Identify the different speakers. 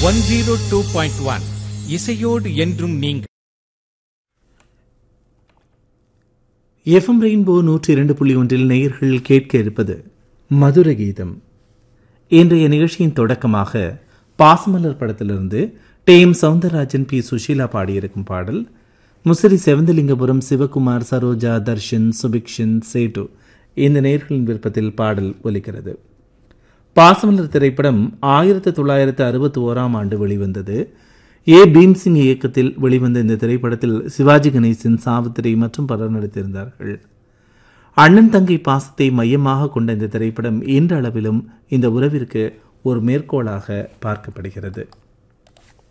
Speaker 1: one zero two point one இசையோடு என்றும் நீங்கள்
Speaker 2: எஃப்எம் ரெயின்போ நூற்றி இரண்டு புள்ளி ஒன்றில் நேயர்கள் கேட்க இருப்பது மதுர கீதம் இன்றைய நிகழ்ச்சியின் தொடக்கமாக பாசமலர் படத்திலிருந்து T M Soundararajan P Susheela பாடியிருக்கும் பாடல் முசிறி செவந்தலிங்கபுரம் சிவகுமார் சரோஜா தர்ஷன் சுபிக்ஷன் சேட்டு இந்த நேயர்களின் விருப்பத்தில் பாடல் ஒலிக்கிறது பாசமலர் திரைப்படம் ஆயிரத்தி தொள்ளாயிரத்து அறுபத்தி ஓராம் ஆண்டு வெளிவந்தது ஏ பீம்சிங் இயக்கத்தில் வெளிவந்த இந்த திரைப்படத்தில் சிவாஜி கணேசன் சாவித்திரி மற்றும் பலர் நடித்திருந்தார்கள் அண்ணன் தங்கை பாசத்தை மையமாக கொண்ட இந்த திரைப்படம் இன்றளவிலும் இந்த உறவிற்கு ஒரு மேற்கோளாக பார்க்கப்படுகிறது